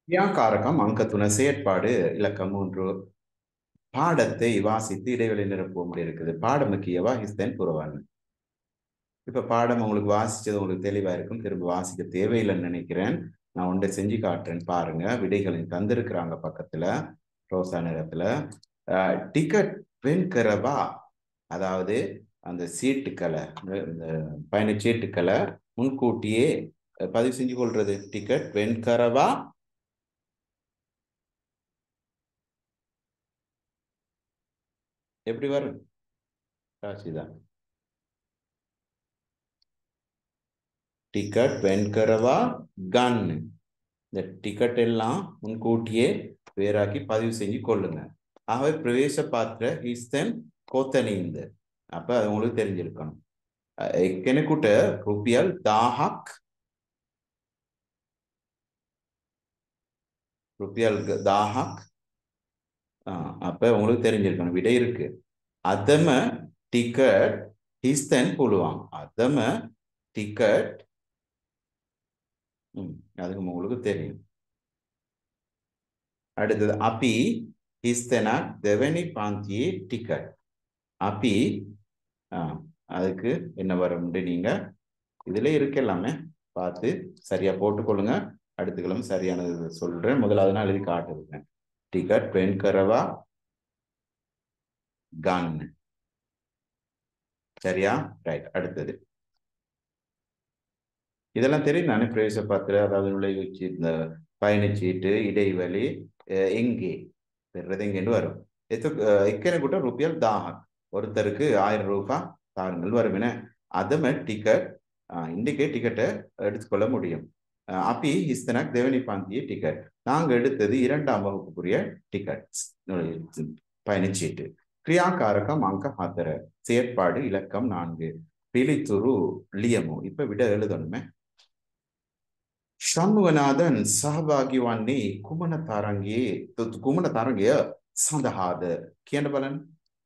கிரியாகாரகம் அங்கத்துண செயற்பாடு இலக்கம் மூன்று பாடத்தை வாசித்து இடைவெளி நிரப்புவோம் அப்படி இருக்குது பாடம் முக்கியவா ஹிஸ்தன் புறவான் இப்ப பாடம் உங்களுக்கு வாசிச்சது உங்களுக்கு தெளிவா இருக்கும் திரும்ப வாசிக்க தேவையில்லைன்னு நினைக்கிறேன் நான் ஒன்றை செஞ்சு காட்டுறேன் பாருங்க விடைகளையும் தந்திருக்கிறாங்க பக்கத்துல ரோசா நிறத்துல டிக்கெட் வெண்கரவா அதாவது அந்த சீட்டுக்களை இந்த பயண சீட்டுக்களை முன்கூட்டியே பதிவு செஞ்சு கொள்றது டிக்கெட் வெண்கரவா எப்படி வரும் ராசிதா டிக்கெட் வெண்கரவா கன் இந்த டிக்கெட் எல்லாம் முன்கூட்டியே வேறாக்கி பதிவு செஞ்சு கொள்ளுங்க ஆகவே பிரவேச பாத்திர ஹிஸ்தன் கோத்தனிந்த அப்ப அது உங்களுக்கு தெரிஞ்சிருக்கணும் කෙනෙකුට රුපියල් දාහක් ருப்பியல் தாஹக் அப்ப உங்களுக்கு தெரிஞ்சிருக்கணும் விடை இருக்கு அதம டிக்கெட் ஹிஸ்தன் போடுவாங்க அதம டிக்கெட் ம் அதுக்கு உங்களுக்கு தெரியும் அடுத்தது அப்பி ஹிஸ்தனா தெவனி பாந்தி டிக்கெட் அப்பி அதுக்கு என்ன வரும்னு நீங்க இதுல இருக்கு எல்லாமே பார்த்து சரியா போட்டுக்கொள்ளுங்க அடுத்த கிழமை சரியானது சொல்றேன் முதலாவது நான் எழுதி காட்டுறேன் டிக்கெட் வெண்கரவா கன் சரியா ரைட் அடுத்தது இதெல்லாம் தெரியும் நானே பிரவேச பாத்திர அதாவது நுழைவுச்சி இந்த பயணச்சீட்டு இடைவெளி எங்கே பெறுறது எங்கேன்னு வரும் எத்து எக்கனை கூட்ட ருப்பியல் தாகம் ஒருத்தருக்கு ஆயிரம் ரூபாய் தாருங்கள் வருமென அதம டிக்கெட் இன்றைக்கே டிக்கெட்டை எடுத்துக்கொள்ள முடியும் அப்பி ஹிஸ்தனக் தேவனி பாந்திய டிக்கெட் நாங்க எடுத்தது இரண்டாம் வகுப்புக்குரிய டிக்கெட்ஸ் பயணச்சீட்டு கிரியாகாரகம் அங்க ஹாத்தர செயற்பாடு இலக்கம் நான்கு பிலித்துரு லியமு இப்ப விட எழுதணுமே ஷண்முகநாதன் சහභාගී වන්නේ කුමන තරංගයේ කුමන තරංගය සඳහාද කියන බලන්න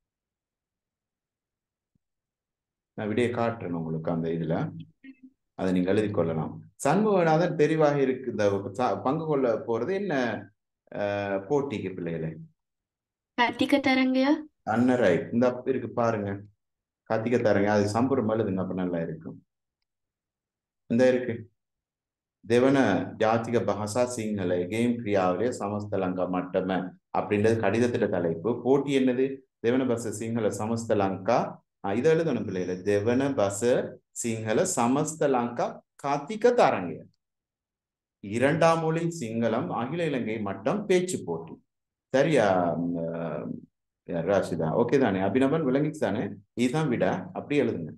நான் விடையை காட்டுறேன் உங்களுக்கு அந்த இதுல அதை நீங்க எழுதி கொள்ளலாம் சண்முகநாதன் தெரிவாக இருக்கு இந்த பங்கு கொள்ள போறது என்ன போட்டிக்கு பிள்ளைகளே கத்திக்க தரங்கயா அண்ண ரைட் இந்த இருக்கு பாருங்க கத்திக்க தரங்க அது சம்பூர்ணம் எழுதுங்க அப்ப நல்லா இருக்கும் இந்த இருக்கு දෙවන ජාතික භාෂා සිංහල ගේම් ක්‍රියාවලිය සමස්ත ලංකා මට්ටම அப்படின்றது கடிதத்தில தலைப்பு போட்டி என்னது දෙවන බස සිංහල සමස්ත ලංකා இது எழுதணும் பிள்ளைகள දෙවන බස சிங்கள சமஸ்த லங்கா காத்திக தரங்க இரண்டாம் மொழி சிங்களம் அகில இலங்கை மட்டம் பேச்சு போட்டி சரியா ராஷிதா ஓகே தானே அபிநவன் விளங்கிச்சு தானே இதுதான் விட அப்படி எழுதுங்க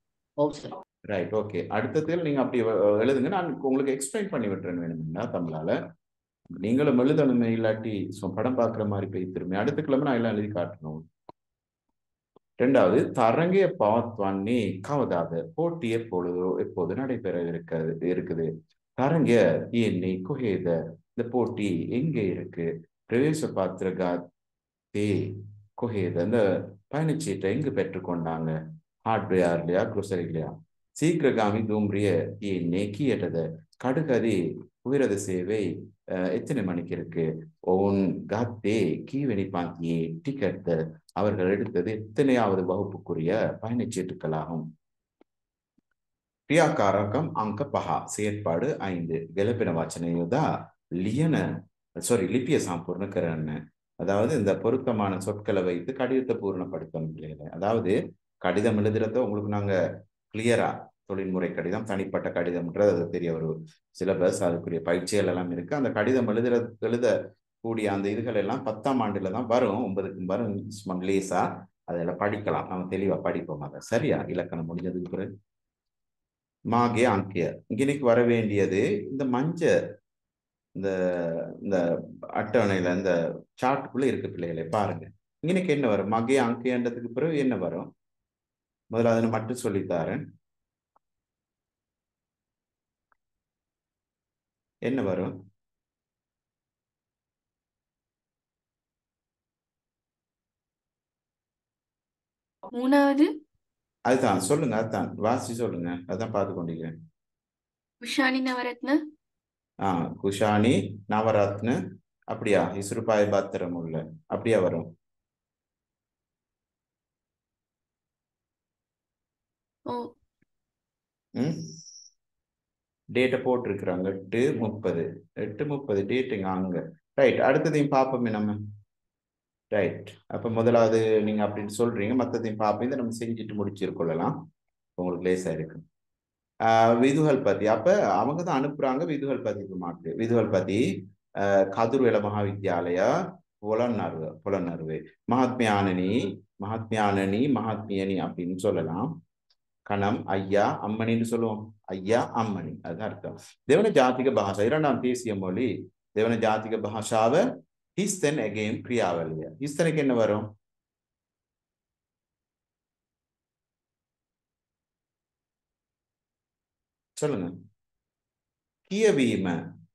ரைட் ஓகே அடுத்ததில் நீங்க அப்படி எழுதுங்க நான் உங்களுக்கு எக்ஸ்பிளைன் பண்ணி விட்டுறேன் வேணும்னா தமிழால நீங்களும் எழுதணுமே இல்லாட்டி படம் பார்க்குற மாதிரி போய் திரும்பி அடுத்த கிழமை நான் எல்லாம் எழுதி காட்டணும் ரெண்டாவது தரங்கிய பாத்வானி கவதாத போட்டி எப்பொழுது எப்போது நடைபெற இருக்கிறது இருக்குது தரங்கிய என்னை குஹேத இந்த போட்டி எங்கே இருக்கு பிரவேச பாத்திரகா தே குஹேத இந்த பயணச்சீட்டை எங்கு பெற்றுக்கொண்டாங்க ஹார்ட்வேர்லையா குரோசரிலையா சீக்கிரகாமி தூம்ரிய என்னை கீயட்டத கடுகதி உயிரத சேவை எத்தனை மணிக்கு இருக்கு ஓன் காத்தே கீவெனி பாங்கியே டிக்கெட் அவர்கள் எடுத்தது எத்தனையாவது வகுப்புக்குரிய பயணச்சீட்டுகளாகும் கிரியாகாரகம் அங்க பஹா செயற்பாடு ஐந்து கெலப்பின வாச்சனையுதா லியன சாரி லிப்பிய சாம்பூர்ணக்கரன் அதாவது இந்த பொருத்தமான சொற்களை வைத்து கடிதத்தை பூர்ணப்படுத்தணும் பிள்ளைகளை அதாவது கடிதம் எழுதுறத உங்களுக்கு நாங்க கிளியரா தொழில்முறை கடிதம் தனிப்பட்ட கடிதம்ன்றது அது தெரிய ஒரு சிலபஸ் அதுக்குரிய பயிற்சிகள் எல்லாம் இருக்கு அந்த கடிதம் எழுதுற எழுத கூடிய அந்த இதுகள் எல்லாம் பத்தாம் ஆண்டுல தான் வரும் ஒன்பதுக்கு வரும் லேசா அதெல்லாம் படிக்கலாம் நம்ம தெளிவா படிப்போம் அதை சரியா இலக்கணம் முடிஞ்சதுக்கு பிறகு மாகே அங்கிய இங்கனைக்கு வர வேண்டியது இந்த மஞ்ச இந்த இந்த அட்டவணையில இந்த சார்ட்டுக்குள்ள இருக்கு பிள்ளைகளை பாருங்க இங்கனைக்கு என்ன வரும் மகே அங்கியன்றதுக்கு பிறகு என்ன வரும் முதல்ல அதனை மட்டும் சொல்லித்தாரேன் என்ன வரும் மூணாவது அதுதான் சொல்லுங்க அதுதான் வாசி சொல்லுங்க அதான் பார்த்து கொண்டிருக்கிறேன் உஷானி நவரத்ன ஆ குஷானி நவரத்ன அப்படியா இசுருபாய பாத்திரம் உள்ள அப்படியா வரும் ஓ ம் டேட்டை போட்டிருக்கிறாங்க எட்டு முப்பது எட்டு முப்பது டேட்டுங்க அங்க ரைட் அடுத்ததையும் பார்ப்போமே நம்ம ரைட் அப்ப முதலாவது நீங்க அப்படின்னு சொல்றீங்க மற்றதையும் பார்ப்போம் இதை நம்ம செஞ்சுட்டு முடிச்சிருக்கொள்ளலாம் உங்களுக்கு லேசா இருக்கு ஆஹ் விதுகள் பத்தி அப்ப அவங்க தான் அனுப்புறாங்க விதுகள் பத்தி மாக்கு விதுகள் பத்தி கதிர்வேல மகாவித்யாலய புலனர்வு புலனர்வு மகாத்மியானனி மகாத்மியானனி மகாத்மியனி அப்படின்னு சொல்லலாம் கணம் ஐயா அம்மணின்னு சொல்லுவோம் ஐயா அம்மணி அதுதான் அர்த்தம் தேவன ஜாதிக பாஷா இரண்டாம் தேசிய மொழி தேவன ஜாதிக பாஷாவை ஹிஸ்தன் அகெயின் கிரியாவலிய ஹிஸ்தனுக்கு என்ன வரும் சொல்லுங்க கியவீம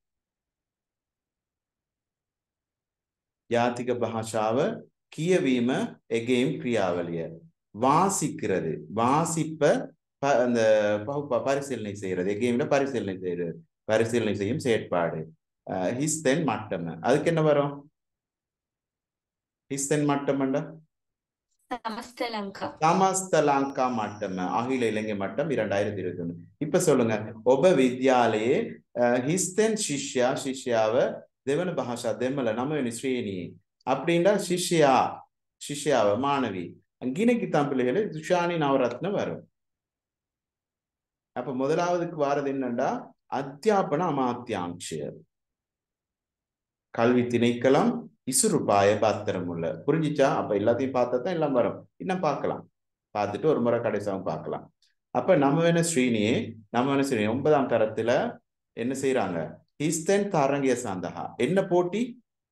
ஜாதிக பாஷாவ கியவீம எகெயின் கிரியாவலிய வாசிக்கிறது வாசிப்ப ப- அந்த பகுப்ப பரிசீலனை செய்யறது எகெயிம்ல பரிசீலனை செய்யறது பரிசீலனை செய்யும் செயற்பாடு ஹிஸ்தன் மட்டம் அதுக்கு என்ன வரும் ஹிஸ்தன் மட்டம்டா சமஸ்த லங்கா சமஸ்த லங்கா மட்டம் அகில இலங்கை மட்டம் இரண்டாயிரத்தி இருபத்தி ஒண்ணு இப்ப சொல்லுங்க ஒப வித்யாலயே அஹ், ஹிஸ்தன் சிஷ்யா சிஷ்யாவ தேவன பாஷா தெம்மல நம்ம ஸ்ரேணி அப்படின்னா சிஷ்யா சிஷ்யாவ மாணவி அங்கினைக்கு தான் பிள்ளைகளே துஷானி நவரத்னம் வரும் அப்ப முதலாவதுக்கு வாரது என்னண்டா அத்தியாபன அமாத்தியாங்ஷர் கல்வி திணைக்களம் இசுருபாய பாத்திரம் உள்ள புரிஞ்சிச்சா அப்ப எல்லாத்தையும் பார்த்தா தான் எல்லாம் வரும் இன்னும் பார்க்கலாம் பார்த்துட்டு ஒரு முறை கடைசியாகவும் பார்க்கலாம் அப்ப நம்ம வேண ஸ்ரீனியே நம்ம வேண ஸ்ரீனி ஒன்பதாம் தரத்துல என்ன செய்யறாங்க ஹிஸ்தன் தாரங்கிய சாந்தகா என்ன போட்டி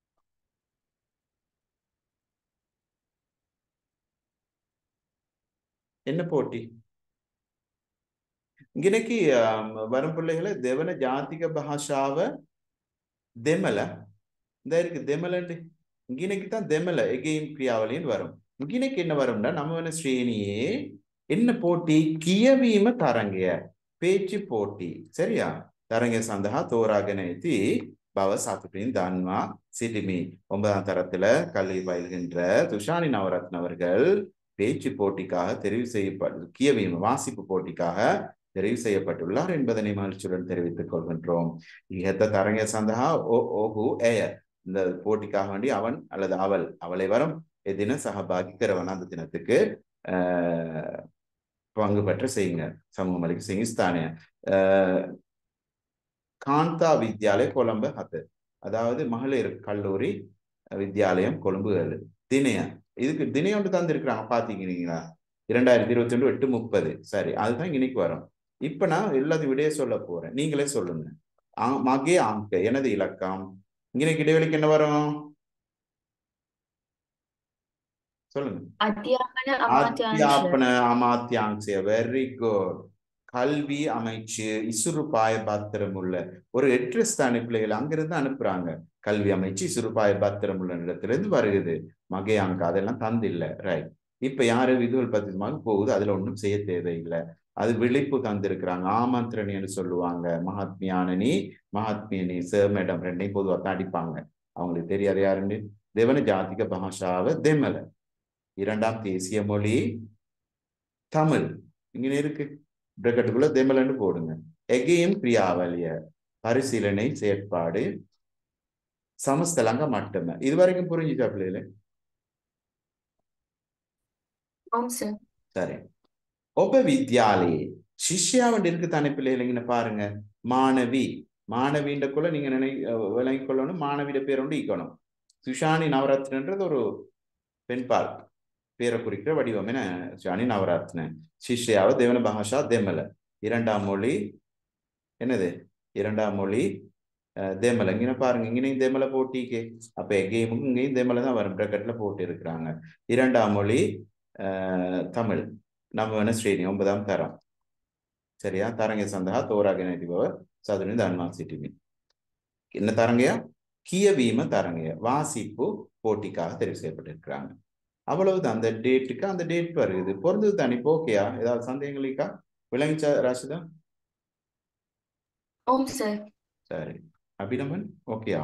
என்ன போட்டி இன்னைக்கு வரும் பிள்ளைகளை தேவன ஜாதிக பாஷாவ தெமல இந்த இருக்கு தெமலண்டு இங்கினைக்கு தான் தெமல எகெயின் கிரியாவலின்னு வரும் இங்கினைக்கு என்ன வரும்னா நம்ம என்ன ஸ்ரேணியே என்ன போட்டி கியவீம தரங்கிய பேச்சு போட்டி சரியா தரங்கிய சந்தகா தோராகனேத்தி பவ சாத்துப்பின் தன்மா சிடிமி ஒன்பதாம் தரத்துல கல்வி பயில்கின்ற துஷானி நவரத்ன அவர்கள் பேச்சு போட்டிக்காக தெரிவு செய்யப்பட்டு கியவீம வாசிப்பு போட்டிக்காக தெரிவு செய்யப்பட்டுள்ளார் என்பதனை மகிழ்ச்சியுடன் தெரிவித்துக் கொள்கின்றோம் இகத்த தரங்க சந்தகா ஓ ஓஹு ஏய இந்த போட்டிக்காக வேண்டி அவன் அல்லது அவள் அவளை வரும் எதின சகபாகி திறவன அந்த தினத்துக்கு ஆஹ் பங்கு பெற்ற செய்யுங்க சமூக மலிக்கு செய்யுங்க ஸ்தானிய ஆஹ் காந்தா வித்யாலய கொழம்பு ஹத்து அதாவது மகளிர் கல்லூரி வித்யாலயம் கொழும்பு தினைய இதுக்கு தினைய ஒன்று தந்திருக்கிறாங்க பாத்தீங்களா இரண்டாயிரத்தி இருபத்தி ரெண்டு எட்டு முப்பது சரி அதுதான் இன்னைக்கு வரும் இப்ப நான் எல்லாத்தையும் விடைய சொல்ல போறேன் நீங்களே சொல்லுங்க மகே ஆங்க எனது இலக்கம் இன்னைக்கு இடைவெளிக்கு என்ன வரும் சொல்லுங்க அத்தியாபன அத்தியாபன அமாத்தியாங்சிய வெரி குட் கல்வி அமைச்சு இசுருபாய பாத்திரம் உள்ள ஒரு எட்ரஸ் தானே பிள்ளைகள் அங்கிருந்து அனுப்புறாங்க கல்வி அமைச்சு இசுருபாய பாத்திரம் உள்ள இடத்துல இருந்து வருகுது மகே அங்க அதெல்லாம் தந்தில்ல ரைட் இப்ப யாரு விதுவல் பத்திரமாக போகுது அதுல ஒன்றும் செய்ய தேவையில்லை அது விழிப்பு தந்திருக்கிறாங்க ஆமந்திரணின்னு சொல்லுவாங்க மகாத்மியானனி மகாத்மியனி சார் மேடம் ரெண்டையும் பொதுவாக தான் அடிப்பாங்க அவங்களுக்கு தெரியாது யாருன்னு தேவன ஜாதிக பாஷாவ தெமல இரண்டாம் தேசிய மொழி தமிழ் இங்க இருக்கு பிரக்கெட்டுக்குள்ள தெமலன்னு போடுங்க எகெயின் பிரியாவலிய பரிசீலனை செயற்பாடு சமஸ்தலங்க மட்டுமே இது வரைக்கும் புரிஞ்சுச்சா பிள்ளைகளே ஆம் சார் சரி ஒப வித்யாலயே சிஷ்யாவன் இருக்கு தானே பிள்ளைகள் பாருங்க மாணவி மாணவின்றக்குள்ள நீங்க நினை விளங்கிக் கொள்ளணும் மாணவியோட பேர் ஒன்று ஈக்கணும் சுஷானி நவரத்னன்றது ஒரு பெண்பால் பேரை குறிக்கிற வடிவம் என சுஷானி நவரத்ன சிஷ்யாவ தேவன பாஷா தேமல இரண்டாம் மொழி என்னது இரண்டாம் மொழி தேமலை இங்கே பாருங்க இங்கேயும் தேமலை போட்டிக்கே அப்ப எங்கேயும் இங்கேயும் தேமலை தான் வரும் பிரக்கெட்ல போட்டு இருக்கிறாங்க இரண்டாம் மொழி தமிழ் நம்ம வேணா ஸ்ரேணி ஒன்பதாம் தரம் சரியா தரங்க சந்தகா தோராக நடிபவ சதுரணி தன்மா சிட்டிமி என்ன தரங்கையா கியவீம தரங்கைய வாசிப்பு போட்டிக்காக தெரிவு செய்யப்பட்டிருக்கிறாங்க அவ்வளவுதான் அந்த டேட்டுக்கு அந்த டேட் வருது பொருந்தது தானே இப்போ ஓகேயா ஏதாவது சந்தேகங்கள் இருக்கா விளங்கிச்சா ராசிதா ஓம் சார் சரி அபிநமன் ஓகேயா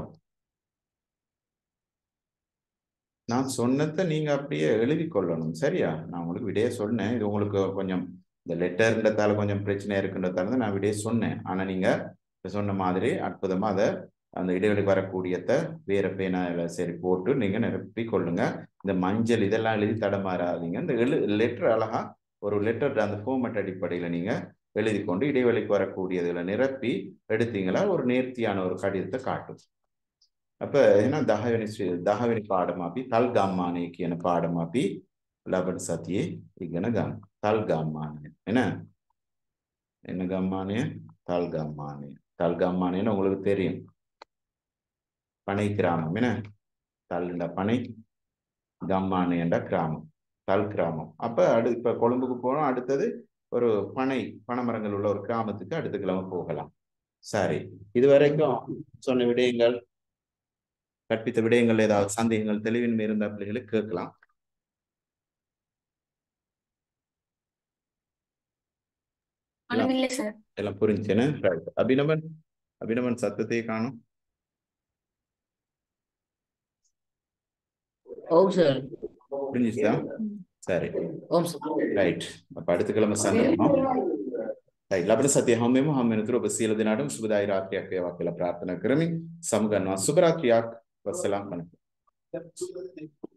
நான் சொன்னதை நீங்க அப்படியே எழுதி கொள்ளணும் சரியா நான் உங்களுக்கு விடையே சொன்னேன் இது உங்களுக்கு கொஞ்சம் இந்த லெட்டர்ன்றதால கொஞ்சம் பிரச்சனை இருக்குன்றதால தான் நான் விடையே சொன்னேன் ஆனா நீங்க இப்ப சொன்ன மாதிரி அற்புதமா அதை அந்த இடைவெளி வரக்கூடியத வேற பேனால சரி போட்டு நீங்க நிரப்பி கொள்ளுங்க இந்த மஞ்சள் இதெல்லாம் எழுதி தடமாறாதீங்க இந்த எழு லெட்டர் அழகா ஒரு லெட்டர் அந்த ஃபார்மட் அடிப்படையில நீங்க எழுதி கொண்டு இடைவெளிக்கு வரக்கூடியதுல நிரப்பி எடுத்தீங்களா ஒரு நேர்த்தியான ஒரு கடிதத்தை காட்டும் අප එහෙනම් 10 වෙනි 10 වෙනි පාඩම අපි තල් ගම්මානය කියන පාඩම අපි ලබන සතියේ ඉගෙන ගන්න. තල් ගම්මානය. என்ன என்ன ගම්මානය? තල් ගම්මානය. තල් ගම්මානයன்னு உங்களுக்கு தெரியும். பனை கிராமம் என்ன தல்லுண்டா பனை கம்மானேண்டா கிராமம் தல் கிராமம் அப்ப அடு இப்ப கொழும்புக்கு போனோம் அடுத்தது ஒரு பனை பனைமரங்கள் உள்ள ஒரு கிராமத்துக்கு அடுத்த கிழமை போகலாம் சரி இது வரைக்கும் சொன்ன விடயங்கள் கற்பித்த விடயங்கள் ஏதாவது சந்தேகங்கள் தெளிவின்மை இருந்த பிள்ளைகளை கேட்கலாம் ஒண்ணுமில்லை சார் எல்லாம் புரிஞ்சுன்னு ரைட் அபிநவன் அபிநவன் சத்தத்தை காணும் ஓம் சார் புரிஞ்சுச்சா சரி ஓம் சார் ரைட் அப்ப அடுத்த கிழமை சந்திப்போம் ரைட் ලබන සතිය හැමෝම හැම වෙනතුරු ඔබ සියලු දෙනාටම සුබදායි රාත්‍රියක් වේවා කියලා ප්‍රාර්ථනා කරමි සමුගන්නවා සුබ රාත්‍රියක් වස්සලාම් වනකම්